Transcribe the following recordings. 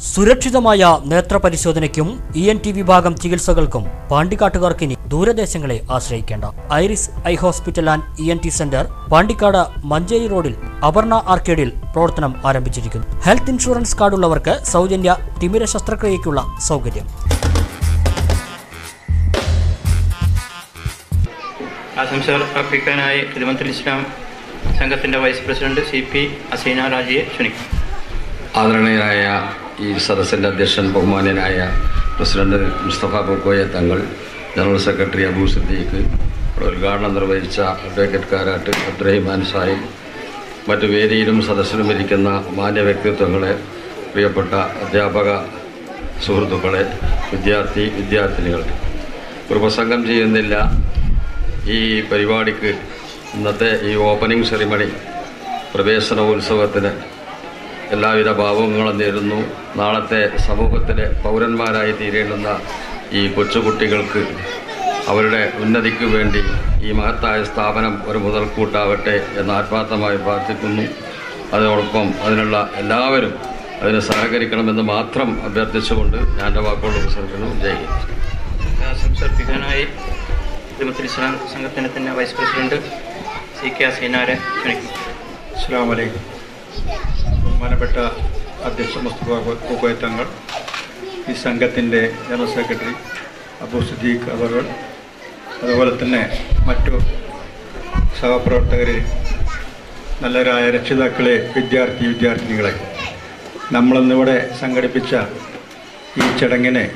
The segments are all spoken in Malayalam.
സുരക്ഷിതമായ നേത്രപരിശോധനയ്ക്കും ഇ എൻ ടി വിഭാഗം ചികിത്സകൾക്കും പാണ്ടിക്കാട്ടുകാർക്കിനി ദൂരദേശങ്ങളെ ആശ്രയിക്കേണ്ട Iris eye hospital and E N T centre Pandikkad Manjeri റോഡിൽ അപർണ ആർക്കേഡിൽ പ്രവർത്തനം ആരംഭിച്ചിരിക്കുന്നു ഹെൽത്ത് ഇൻഷുറൻസ് കാർഡുള്ളവർക്ക് സൗജന്യ തിമിര ശസ്ത്രക്രിയയ്ക്കുള്ള സൗകര്യം ആശംസകൾ അർപ്പിക്കാനായി ഖിദ്മത്തുൽ ഇസ്ലാം സംഘത്തിൻ്റെ vice president C P Aseena രാജിയെ ക്ഷണിക്കും ആദരണീയനായ ഈ സദസ്സിൻ്റെ അധ്യക്ഷൻ ബഹുമാന്യനായ പ്രസിഡന്റ് മുസ്തഫ ബുക്കോയ തങ്ങൾ ജനറൽ സെക്രട്ടറി അബൂ സിദ്ദീഖ് ഇവിടെ ഉദ്ഘാടനം നിർവഹിച്ച അഡ്വക്കേറ്റ് കാരാട്ട് അബ്ദുറഹിമാൻ സാഹിബ് മറ്റു വേദിയിലും സദസ്സിലും ഇരിക്കുന്ന മാന്യ വ്യക്തിത്വങ്ങളെ പ്രിയപ്പെട്ട അധ്യാപക സുഹൃത്തുക്കളെ വിദ്യാർത്ഥി വിദ്യാർത്ഥിനികൾ ഒരു പ്രസംഗം ചെയ്യുന്നില്ല ഈ പരിപാടിക്ക് ഇന്നത്തെ ഈ ഓപ്പണിംഗ് സെറിമണി പ്രവേശനോത്സവത്തിന് എല്ലാവിധ ഭാവങ്ങളും നേരുന്നു നാളത്തെ സമൂഹത്തിലെ പൗരന്മാരായി തീരേണ്ടുന്ന ഈ കൊച്ചുകുട്ടികൾക്ക് അവരുടെ ഉന്നതിക്ക് വേണ്ടി ഈ മഹത്തായ സ്ഥാപനം ഒരു മുതൽക്കൂട്ടാവട്ടെ എന്ന് ആത്മാർത്ഥമായി പ്രാർത്ഥിക്കുന്നു അതോടൊപ്പം അതിനുള്ള എല്ലാവരും അതിന് സഹകരിക്കണമെന്ന് മാത്രം അഭ്യർത്ഥിച്ചുകൊണ്ട് ഞാൻ എൻ്റെ വാക്കുകൾ ഉപസർക്കുന്നു ജയ് ഹിന്ദ് ആശംസ അർപ്പിക്കാനായി ഖിദ്മത്തുൽ ഇസ്ലാം സംഘത്തിൻ്റെ തന്നെ വൈസ് പ്രസിഡന്റ് സി കെ അസീനാരെ ക്ഷണിക്കും അസ്സാം വലൈക്കും ബഹുമാനപ്പെട്ട അധ്യക്ഷ മുസ്തഫ കുക്കോയ് തങ്ങൾ ഈ സംഘത്തിൻ്റെ ജനറൽ സെക്രട്ടറി അബു സിദ്ദീഖ് അവർ അതുപോലെ തന്നെ മറ്റു സഹപ്രവർത്തകർ നല്ലവരായ രക്ഷിതാക്കളെ വിദ്യാർത്ഥി വിദ്യാർത്ഥിനികളെ നമ്മളിന്നിവിടെ സംഘടിപ്പിച്ച ഈ ചടങ്ങിനെ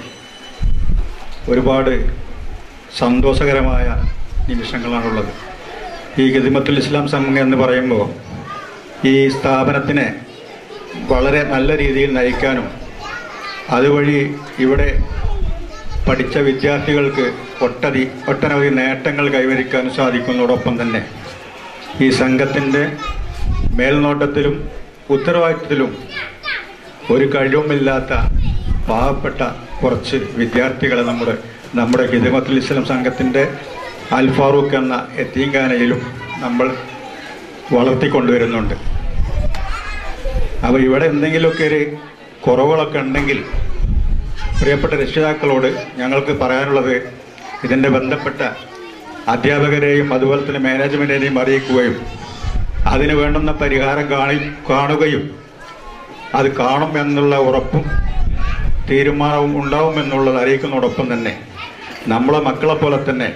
ഒരുപാട് സന്തോഷകരമായ നിമിഷങ്ങളാണുള്ളത് ഈ ഖിദ്മത്തുൽ ഇസ്ലാം സംഘം എന്ന് പറയുമ്പോൾ ഈ സ്ഥാപനത്തിനെ വളരെ നല്ല രീതിയിൽ നയിക്കാനും അതുവഴി ഇവിടെ പഠിച്ച വിദ്യാർത്ഥികൾക്ക് ഒട്ടധി ഒട്ടനവധി നേട്ടങ്ങൾ കൈവരിക്കാനും സാധിക്കുന്നതോടൊപ്പം തന്നെ ഈ സംഘത്തിൻ്റെ മേൽനോട്ടത്തിലും ഉത്തരവാദിത്തത്തിലും ഒരു കഴിവുമില്ലാത്ത പാവപ്പെട്ട കുറച്ച് വിദ്യാർത്ഥികളെ നമ്മുടെ നമ്മുടെ ഹിദമത്തുൽ ഇസ്ലാം സംഘത്തിൻ്റെ അൽ ഫാറൂഖ് എന്ന എത്തീങ്കാനയിലും നമ്മൾ വളർത്തിക്കൊണ്ടുവരുന്നുണ്ട് അപ്പോൾ ഇവിടെ എന്തെങ്കിലുമൊക്കെ ഒരു കുറവുകളൊക്കെ ഉണ്ടെങ്കിൽ പ്രിയപ്പെട്ട രക്ഷിതാക്കളോട് ഞങ്ങൾക്ക് പറയാനുള്ളത് ഇതിൻ്റെ ബന്ധപ്പെട്ട അധ്യാപകരെയും അതുപോലെ തന്നെ മാനേജ്മെൻറ്റിനെയും അറിയിക്കുകയും അതിന് വേണ്ടുന്ന പരിഹാരം കാണി കാണുകയും അത് കാണും എന്നുള്ള ഉറപ്പും തീരുമാനവും ഉണ്ടാവുമെന്നുള്ളത് അറിയിക്കുന്നതോടൊപ്പം തന്നെ നമ്മളെ മക്കളെ പോലെ തന്നെ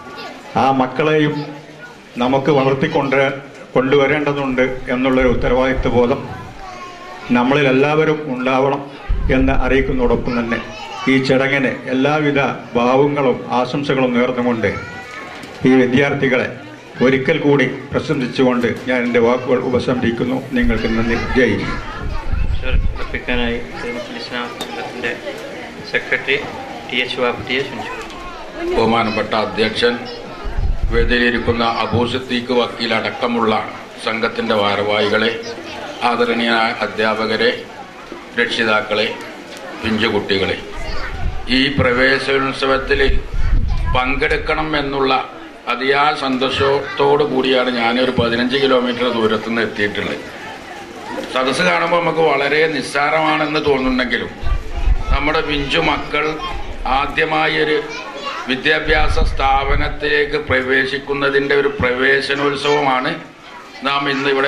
ആ മക്കളെയും നമുക്ക് വളർത്തിക്കൊണ്ട് കൊണ്ടുവരേണ്ടതുണ്ട് എന്നുള്ളൊരു ഉത്തരവാദിത്വ ബോധം നമ്മളിൽ എല്ലാവരും ഉണ്ടാവണം എന്ന് അറിയിക്കുന്നതോടൊപ്പം തന്നെ ഈ ചടങ്ങിന് എല്ലാവിധ ഭാവങ്ങളും ആശംസകളും നേർന്നുകൊണ്ട് ഈ വിദ്യാർത്ഥികളെ ഒരിക്കൽ കൂടി പ്രശംസിച്ചുകൊണ്ട് ഞാൻ എൻ്റെ വാക്കുകൾ ഉപസംഹരിക്കുന്നു നിങ്ങൾക്ക് നന്ദി ജയ് ഹിന്ദ്. ആശംസകൾ അർപ്പിക്കാനായി ഖിദ്മത്തുൽ ഇസ്ലാം സംഘത്തിൻ്റെ സെക്രട്ടറി ടി എച്ച് വാപ്പറ്റിയെ ക്ഷണിച്ചു ബഹുമാനപ്പെട്ട അധ്യക്ഷൻ വേദിയിലിരിക്കുന്ന അബൂ സിദ്ദീഖ് വക്കീൽ അടക്കമുള്ള സംഘത്തിൻ്റെ ഭാരവാഹികളെ ആദരണീയനായ അധ്യാപകരെ രക്ഷിതാക്കളെ പിഞ്ചുകുട്ടികളെ ഈ പ്രവേശനോത്സവത്തിൽ പങ്കെടുക്കണം എന്നുള്ള അതിയായ സന്തോഷത്തോടു കൂടിയാണ് ഞാനൊരു പതിനഞ്ച് കിലോമീറ്റർ ദൂരത്തു നിന്ന് എത്തിയിട്ടുള്ളത് സദസ്സ് കാണുമ്പോൾ നമുക്ക് വളരെ നിസ്സാരമാണെന്ന് തോന്നുന്നുണ്ടെങ്കിലും നമ്മുടെ പിഞ്ചു മക്കൾ ആദ്യമായി ഒരു വിദ്യാഭ്യാസ സ്ഥാപനത്തിലേക്ക് പ്രവേശിക്കുന്നതിൻ്റെ ഒരു പ്രവേശനോത്സവമാണ് നാം ഇന്ന് ഇവിടെ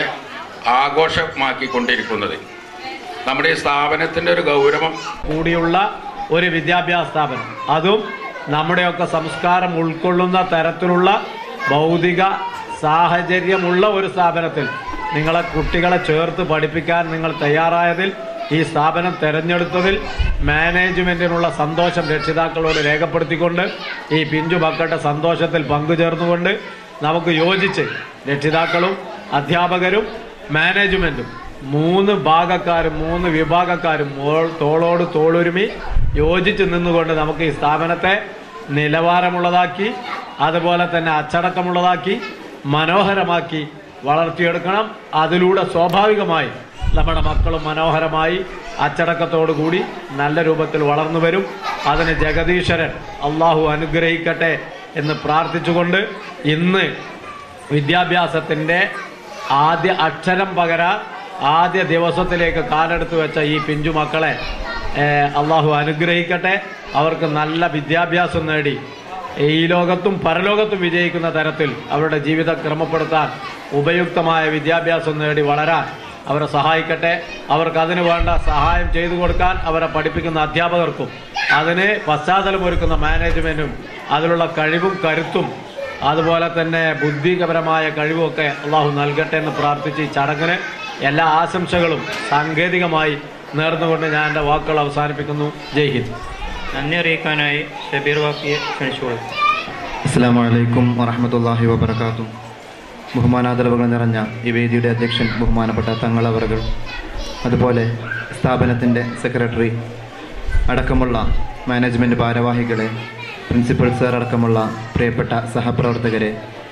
ആഘോഷമാക്കിക്കൊണ്ടിരിക്കുന്നത് നമ്മുടെ ഈ സ്ഥാപനത്തിൻ്റെ ഒരു ഗൗരവം കൂടിയുള്ള ഒരു വിദ്യാഭ്യാസ സ്ഥാപനം അതും നമ്മുടെയൊക്കെ സംസ്കാരം ഉൾക്കൊള്ളുന്ന തരത്തിലുള്ള ഭൗതിക സാഹചര്യമുള്ള ഒരു സ്ഥാപനത്തിൽ നിങ്ങളെ കുട്ടികളെ ചേർത്ത് പഠിപ്പിക്കാൻ നിങ്ങൾ തയ്യാറായതിൽ ഈ സ്ഥാപനം തെരഞ്ഞെടുത്തതിൽ മാനേജ്മെൻറ്റിനുള്ള സന്തോഷം രക്ഷിതാക്കളോട് രേഖപ്പെടുത്തിക്കൊണ്ട് ഈ പിഞ്ചു മക്കളുടെ സന്തോഷത്തിൽ പങ്കുചേർന്നുകൊണ്ട് നമുക്ക് യോജിച്ച് രക്ഷിതാക്കളും അധ്യാപകരും മാനേജ്മെൻറ്റും മൂന്ന് ഭാഗക്കാരും മൂന്ന് വിഭാഗക്കാരും മോൾ- തോളോട് തോളുരുമി യോജിച്ച് നിന്നുകൊണ്ട് നമുക്ക് ഈ സ്ഥാപനത്തെ നിലവാരമുള്ളതാക്കി അതുപോലെ തന്നെ അച്ചടക്കമുള്ളതാക്കി മനോഹരമാക്കി വളർത്തിയെടുക്കണം അതിലൂടെ സ്വാഭാവികമായി നമ്മുടെ മക്കളും മനോഹരമായി അച്ചടക്കത്തോടു കൂടി നല്ല രൂപത്തിൽ വളർന്നു വരും അതിന് ജഗദീശ്വരൻ അള്ളാഹു അനുഗ്രഹിക്കട്ടെ എന്ന് പ്രാർത്ഥിച്ചുകൊണ്ട് ഇന്ന് വിദ്യാഭ്യാസത്തിൻ്റെ ആദ്യ അക്ഷരം പകരാൻ ആദ്യ ദിവസത്തിലേക്ക് കാലെടുത്ത് വെച്ച ഈ പിഞ്ചു മക്കളെ ഏഹ്, അള്ളാഹു അനുഗ്രഹിക്കട്ടെ അവർക്ക് നല്ല വിദ്യാഭ്യാസം നേടി ഈ ലോകത്തും പരലോകത്തും വിജയിക്കുന്ന തരത്തിൽ അവരുടെ ജീവിതം ക്രമപ്പെടുത്താൻ ഉപയുക്തമായ വിദ്യാഭ്യാസം നേടി വളരാൻ അവരെ സഹായിക്കട്ടെ അവർക്ക് അതിന് വേണ്ട സഹായം ചെയ്തു കൊടുക്കാൻ അവരെ പഠിപ്പിക്കുന്ന അധ്യാപകർക്കും അതിന് പശ്ചാത്തലമൊരുക്കുന്ന മാനേജ്മെൻറ്റും അതിലുള്ള കഴിവും കരുത്തും അതുപോലെ തന്നെ ബുദ്ധിപരമായ കഴിവുമൊക്കെ അള്ളാഹു നൽകട്ടെ എന്ന് പ്രാർത്ഥിച്ച് ഈ ചടങ്ങിന് എല്ലാ ആശംസകളും സാങ്കേതികമായി നേർന്നുകൊണ്ട് ഞാൻ എൻ്റെ വാക്കുകൾ അവസാനിപ്പിക്കുന്നു ജയ് ഹിന്ദ് നന്ദി അറിയിക്കാനായി ഷബീർ വാക്കിയെ ക്ഷണിച്ചോളൂ അസ്സാം വലൈക്കും വറഹമത്തല്ലാഹി വബർക്കാത്തു ബഹുമാനാദരവുകൾ നിറഞ്ഞ ഈ വേദിയുടെ അധ്യക്ഷൻ ബഹുമാനപ്പെട്ട തങ്ങളവറുകൾ അതുപോലെ സ്ഥാപനത്തിൻ്റെ സെക്രട്ടറി അടക്കമുള്ള മാനേജ്മെൻറ്റ് ഭാരവാഹികളെ പ്രിൻസിപ്പൽ സാർ അടക്കമുള്ള പ്രിയപ്പെട്ട സഹപ്രവർത്തകരെ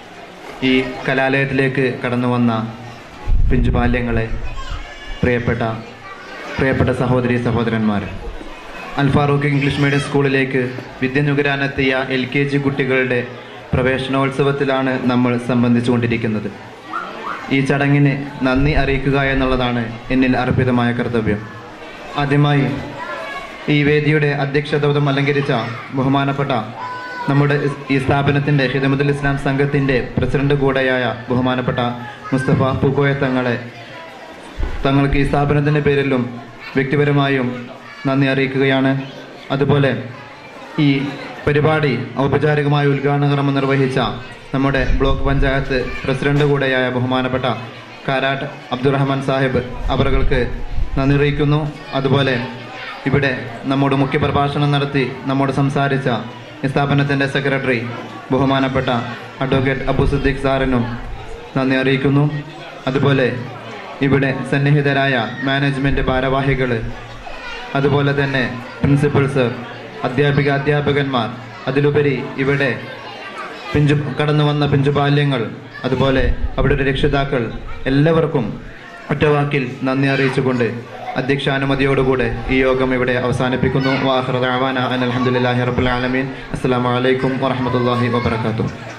ഈ കലാലയത്തിലേക്ക് കടന്നു വന്ന പിഞ്ചുബാല്യങ്ങളെ പ്രിയപ്പെട്ട പ്രിയപ്പെട്ട സഹോദരി സഹോദരന്മാർ അൽ ഫാറൂഖ് ഇംഗ്ലീഷ് മീഡിയം സ്കൂളിലേക്ക് വിദ്യ നുകരാനെത്തിയ എൽ കെ ജി കുട്ടികളുടെ പ്രവേശനോത്സവത്തിലാണ് നമ്മൾ സംബന്ധിച്ചുകൊണ്ടിരിക്കുന്നത് ഈ ചടങ്ങിന് നന്ദി അറിയിക്കുക എന്നുള്ളതാണ് എന്നിൽ അർപ്പിതമായ കർത്തവ്യം ആദ്യമായി ഈ വേദിയുടെ അധ്യക്ഷതം അലങ്കരിച്ച ബഹുമാനപ്പെട്ട നമ്മുടെ ഇസ്- ഈ സ്ഥാപനത്തിൻ്റെ ഹിദമുദുൽ ഇസ്ലാം സംഘത്തിൻ്റെ പ്രസിഡന്റ് കൂടെയായ ബഹുമാനപ്പെട്ട മുസ്തഫ പൂക്കോയ തങ്ങളെ തങ്ങൾക്ക് ഈ സ്ഥാപനത്തിൻ്റെ പേരിലും വ്യക്തിപരമായും നന്ദി അറിയിക്കുകയാണ് അതുപോലെ ഈ പരിപാടി ഔപചാരികമായ ഉദ്ഘാടന കർമ്മം നിർവഹിച്ച നമ്മുടെ ബ്ലോക്ക് പഞ്ചായത്ത് പ്രസിഡന്റ് കൂടെയായ ബഹുമാനപ്പെട്ട കാരാട്ട് അബ്ദുറഹ്മാൻ സാഹിബ് അവർക്ക് നന്ദി അറിയിക്കുന്നു അതുപോലെ ഇവിടെ നമ്മോട് മുഖ്യപ്രഭാഷണം നടത്തി നമ്മോട് സംസാരിച്ച ഈ സ്ഥാപനത്തിൻ്റെ സെക്രട്ടറി ബഹുമാനപ്പെട്ട അഡ്വക്കേറ്റ് അബു സിദ്ദീഖ് സാറിനും നന്ദി അറിയിക്കുന്നു അതുപോലെ ഇവിടെ സന്നിഹിതരായ മാനേജ്മെൻറ്റ് ഭാരവാഹികൾ അതുപോലെ തന്നെ പ്രിൻസിപ്പൽസ് അധ്യാപിക അധ്യാപകന്മാർ അതിലുപരി ഇവിടെ പിഞ്ചു കടന്നു വന്ന പിഞ്ചുബാല്യങ്ങൾ അതുപോലെ അവരുടെ രക്ഷിതാക്കൾ എല്ലാവർക്കും ഒറ്റവാക്കിൽ നന്ദി അറിയിച്ചുകൊണ്ട് അധ്യക്ഷാനുമതിയോടുകൂടെ ഈ യോഗം ഇവിടെ അവസാനിപ്പിക്കുന്നു വാഹ്റ അൻ അലഹമുല്ലാഹി റബുൽ ആലമീൻ അസ്സാം വലൈക്കും വാഹമത്തല്ലാഹി വാബർക്കാത്തു